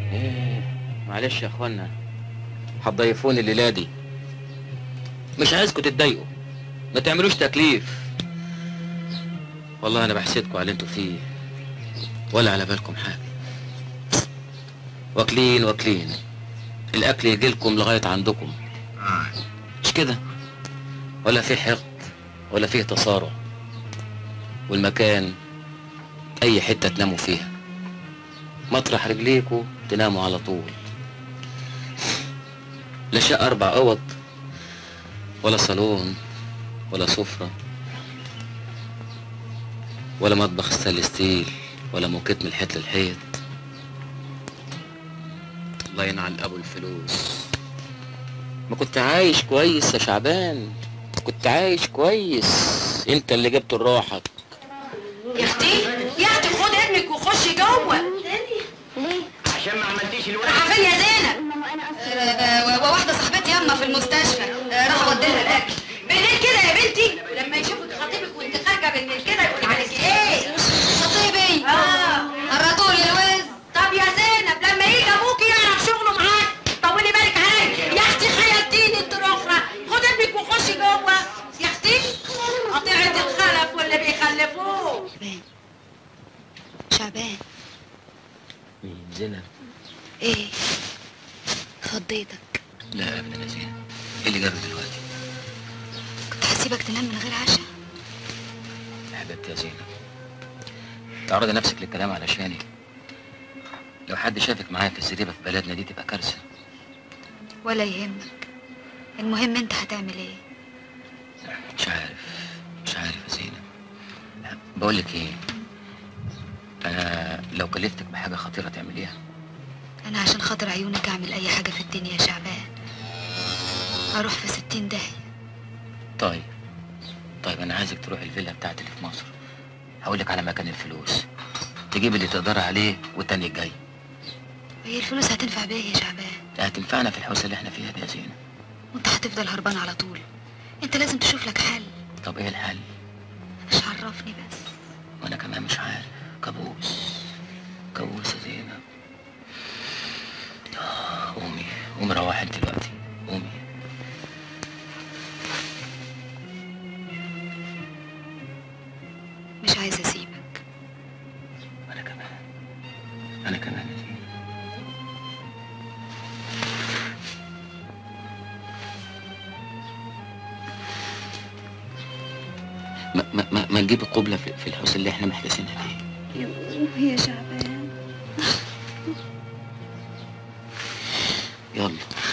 ايه معلش يا اخوانا هتضيفوني الليله دي مش عايزكم تتضايقوا ما تعملوش تكليف والله انا بحسدكم على اللي انتوا فيه ولا على بالكم حاجه واكلين واكلين الاكل يجيلكم لغايه عندكم مش كده ولا فيه حقد ولا فيه تصارع والمكان اي حته تناموا فيها مطرح رجليكوا تناموا على طول لا شقة أربع أوض ولا صالون ولا سفرة ولا مطبخ ستانلس ستيل ولا موكيت من الحيط للحيط الله ينعل أبو الفلوس ما كنت عايش كويس يا شعبان كنت عايش كويس انت اللي جبت روحك يا اختي يا اختي خد ابنك وخشي جوه عشان ما عملتيش الورق رايحه فين يا زينب؟ آه، آه، وواحده صاحبتي ياما في المستشفى آه، راح اوديلها الاكل بالليل كده يا بنتي لما يشوفك خطيبك وانت خارجه بالليل كده يقول عليك ايه؟ خطيبي اه قرطوا لي الوز طب يا زينب لما يجي ابوكي يعرف شغله معاك طولي بالك عليا يا اختي خيلتيني انت الاخرى خد ابنك وخشي جوه يا اختي قطيعه الخلف واللي بيخلفوه شعبان مين زينب ايه خضيتك لا ابدا يا زينب ايه اللي جابك دلوقتي كنت هسيبك تنام من غير عشاء يا حبيبتي يا زينب تعرضي نفسك للكلام علشاني لو حد شافك معايا في الزريبه في بلدنا دي تبقى كارثه ولا يهمك المهم انت هتعمل ايه مش عارف مش عارف يا زينب بقول لك ايه انا لو كلفتك بحاجه خطيره تعمليها انا عشان خاطر عيونك اعمل اي حاجه في الدنيا يا شعبان اروح في ستين داهيه طيب طيب انا عايزك تروح الفيلا بتاعتي اللي في مصر هقول لك على مكان الفلوس تجيب اللي تقدر عليه والتاني الجاي هي الفلوس هتنفع بيا يا شعبان هتنفعنا في الحوسه اللي احنا فيها دي يا زينب وانت هتفضل هربان على طول انت لازم تشوف لك حل طب ايه الحل مش عرفني بس وانا كمان مش عارف كابوس كابوس يا زينب آه، قومي قومي روحي انت دلوقتي قومي مش عايزه اسيبك انا كمان انا كمان يا زينب ما ما ما, ما نجيب القبلة في, في الحوس اللي احنا محتاسينها دي يا شعبان يلا